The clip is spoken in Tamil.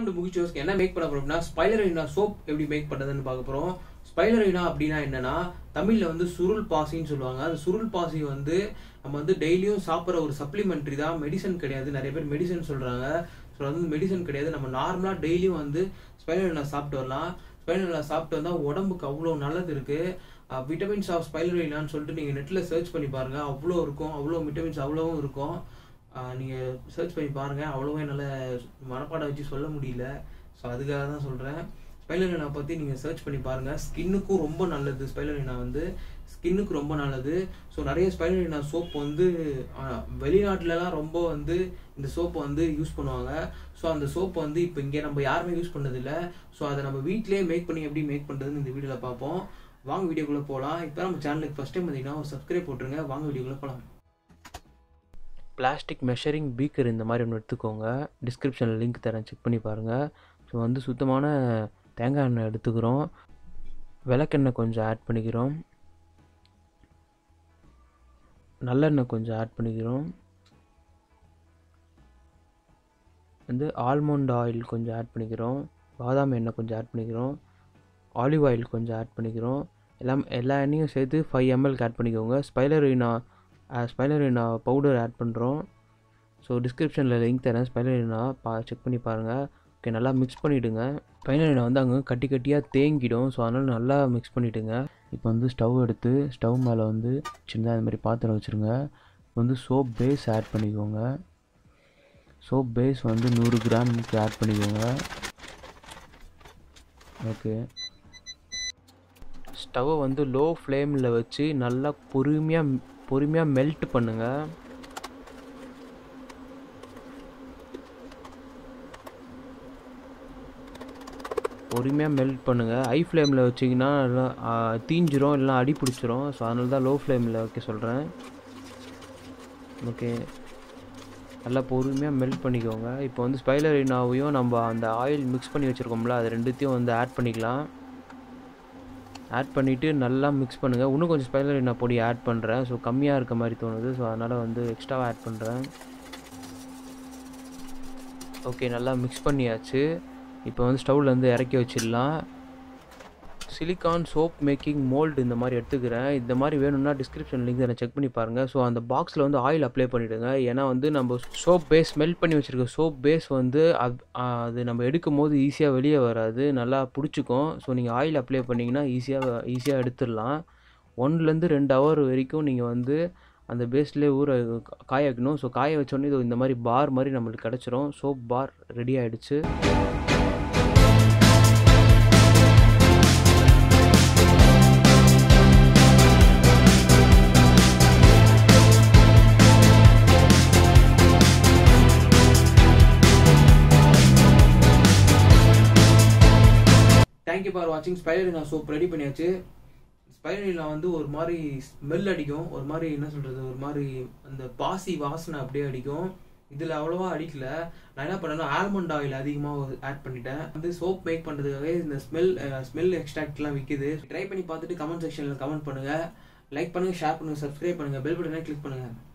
டு முகிச்சோஸ்க்கு என்ன மேக் பண்ண போறோம்னா ஸ்பைலரினா சோப் எப்படி மேக் பண்ணுறதுன்னு பார்க்க போகிறோம் ஸ்பைலரினா அப்படின்னா என்னன்னா தமிழில் வந்து சுருள் பாசின்னு சொல்லுவாங்க அந்த சுருள் பாசி வந்து நம்ம வந்து டெய்லியும் சாப்பிட்ற ஒரு சப்ளிமெண்ட்ரி தான் மெடிசன் கிடையாது நிறைய பேர் மெடிசன் சொல்கிறாங்க ஸோ அது வந்து மெடிசன் கிடையாது நம்ம நார்மலாக டெய்லியும் வந்து ஸ்பைலரினா சாப்பிட்டு வரலாம் ஸ்பைலரினா சாப்பிட்டு வந்தால் உடம்புக்கு அவ்வளோ நல்லது இருக்குது விட்டமின்ஸ் ஆஃப் ஸ்பைலரினான்னு சொல்லிட்டு நீங்கள் நெட்டில் சர்ச் பண்ணி பாருங்கள் அவ்வளோ இருக்கும் அவ்வளோ விட்டமின்ஸ் அவ்வளோவும் இருக்கும் நீங்கள் சர்ச் பண்ணி பாருங்கள் அவ்வளோவா என்னால் மனப்பாடம் வச்சு சொல்ல முடியல ஸோ அதுக்காக தான் சொல்கிறேன் ஸ்பைலரினா பற்றி நீங்கள் சர்ச் பண்ணி பாருங்கள் ஸ்கின்னுக்கும் ரொம்ப நல்லது ஸ்பைலரினா வந்து ஸ்கின்னுக்கு ரொம்ப நல்லது ஸோ நிறைய ஸ்பைலரினா சோப் வந்து ஆஹ், வெளிநாட்டுலலாம் ரொம்ப வந்து இந்த சோப்பை வந்து யூஸ் பண்ணுவாங்க ஸோ அந்த சோப் வந்து இப்போ இங்கே நம்ம யாருமே யூஸ் பண்ணதில்ல ஸோ அதை நம்ம வீட்டிலேயே மேக் பண்ணி எப்படி மேக் பண்ணுறதுன்னு இந்த வீடியோவில் பார்ப்போம் வாங்க வீடியோக்குள்ளே போகலாம் இப்போ நம்ம சேனலுக்கு ஃபஸ்ட் டைம் பார்த்தீங்கன்னா ஒரு சப்ஸ்கிரைப் போட்டுருங்க வாங்க வீடியோக்குள்ளே போகலாம் பிளாஸ்டிக் மெஷரிங் பீக்கர் இந்த மாதிரி ஒன்று எடுத்துக்கோங்க டிஸ்கிரிப்ஷனில் லிங்க் தரேன் செக் பண்ணி பாருங்கள் ஸோ வந்து சுத்தமான தேங்காய் எண்ணெய் எடுத்துக்கிறோம் விளக்கெண்ணெய் கொஞ்சம் ஆட் பண்ணிக்கிறோம் நல்லெண்ணெய் கொஞ்சம் ஆட் பண்ணிக்கிறோம் வந்து ஆல்மண்ட் ஆயில் கொஞ்சம் ஆட் பண்ணிக்கிறோம் பாதாம் எண்ணெய் கொஞ்சம் ஆட் பண்ணிக்கிறோம் ஆலிவ் ஆயில் கொஞ்சம் ஆட் பண்ணிக்கிறோம் எல்லாம் எல்லா எண்ணெயும் சேர்த்து ஃபைவ் எம்எல்க்கு ஆட் பண்ணிக்கோங்க ஸ்பைலரினா ஸ்பைலரினா பவுடர் ஆட் பண்ணுறோம் ஸோ டிஸ்கிரிப்ஷனில் லிங்க் தரேன் ஸ்பைலரினா பா செக் பண்ணி பாருங்கள் ஓகே நல்லா மிக்ஸ் பண்ணிவிடுங்க ஸ்பைலரினா வந்து அங்கே கட்டி கட்டியாக தேங்கிடும் ஸோ அதனால் நல்லா மிக்ஸ் பண்ணிவிடுங்க இப்போ வந்து ஸ்டவ் எடுத்து ஸ்டவ் மேலே வந்து சின்னதாக இந்த மாதிரி பாத்திரம் வச்சுருங்க இப்போ வந்து சோப் பேஸ் ஆட் பண்ணிக்கோங்க சோப் பேஸ் வந்து நூறு கிராமுக்கு ஆட் பண்ணிக்கோங்க ஓகே ஸ்டவ்வை வந்து லோ ஃப்ளேமில் வச்சு நல்லா பொறுமையாக பொறுமையாக மெல்ட் பண்ணுங்கள் பொறுமையாக மெல்ட் பண்ணுங்கள் ஹை ஃப்ளேமில் வச்சிங்கன்னா எல்லாம், ஆ, தீஞ்சிரும் இல்லைனா அடி பிடிச்சிரும் ஸோ அதனால தான் லோ ஃப்ளேமில் வைக்க சொல்கிறேன் ஓகே நல்லா பொறுமையாக மெல்ட் பண்ணிக்கோங்க இப்போ வந்து ஸ்பைலரினாவையும் நம்ம அந்த ஆயில் மிக்ஸ் பண்ணி வச்சுருக்கோம்ல அது ரெண்டுத்தையும் வந்து ஆட் பண்ணிக்கலாம் ஆட் பண்ணிவிட்டு நல்லா மிக்ஸ் பண்ணுங்கள் இன்னும் கொஞ்சம் ஸ்பைலரினா பொடி ஆட் பண்ணுறேன் ஸோ கம்மியாக இருக்க மாதிரி தோணுது ஸோ அதனால் வந்து எக்ஸ்ட்ராவாக ஆட் பண்ணுறேன் ஓகே நல்லா மிக்ஸ் பண்ணியாச்சு இப்போ வந்து ஸ்டவ்லேருந்து இறக்கி வச்சிடலாம் சிலிக்கான் சோப் மேக்கிங் மோல்டு இந்த மாதிரி எடுத்துக்கிறேன் இந்த மாதிரி வேணும்னா டிஸ்கிரிப்ஷன் லிங்க் நான் செக் பண்ணி பாருங்கள் ஸோ அந்த பாக்ஸில் வந்து ஆயில் அப்ளை பண்ணிவிடுங்க ஏன்னா வந்து நம்ம சோப் பேஸ் மெல்ட் பண்ணி வச்சுருக்க சோப் பேஸ் வந்து அது அது நம்ம எடுக்கும் போது ஈஸியாக வெளியே வராது நல்லா பிடிச்சிக்கும் ஸோ நீங்கள் ஆயில் அப்ளை பண்ணிங்கன்னா ஈஸியாக ஈஸியாக எடுத்துடலாம் ஒன்லேருந்து ரெண்டு ஹவர் வரைக்கும் நீங்கள் வந்து அந்த பேஸ்லேயே ஊற காய வைக்கணும் ஸோ காய வச்சோடனே இது இந்த மாதிரி பார் மாதிரி நம்மளுக்கு கிடச்சிரும் சோப் பார் ரெடி ஆகிடுச்சு தேங்க்யூ ஃபார் வாட்சிங் ஸ்பைலரினா சோப் ரெடி பண்ணியாச்சு ஸ்பைலரினா வந்து ஒரு மாதிரி ஸ்மெல் அடிக்கும் ஒரு மாதிரி என்ன சொல்றது ஒரு மாதிரி அந்த பாசி வாசனை அப்படியே அடிக்கும் இதில் அவ்வளோவா அடிக்கல நான் என்ன பண்ணேன்னா ஆல்மண்ட் ஆயில் அதிகமாக ஆட் பண்ணிட்டேன் வந்து சோப் மேக் பண்ணுறதுக்காகவே இந்த ஸ்மெல் ஸ்மெல் எக்ஸ்ட்ராக்ட்லாம் விற்கிது ட்ரை பண்ணி பார்த்துட்டு கமெண்ட் செக்ஷனில் கமெண்ட் பண்ணுங்கள் லைக் பண்ணுங்கள் ஷேர் பண்ணுங்கள் சப்ஸ்கிரைப் பண்ணுங்கள் பெல் பட்டனை கிளிக் பண்ணுங்கள்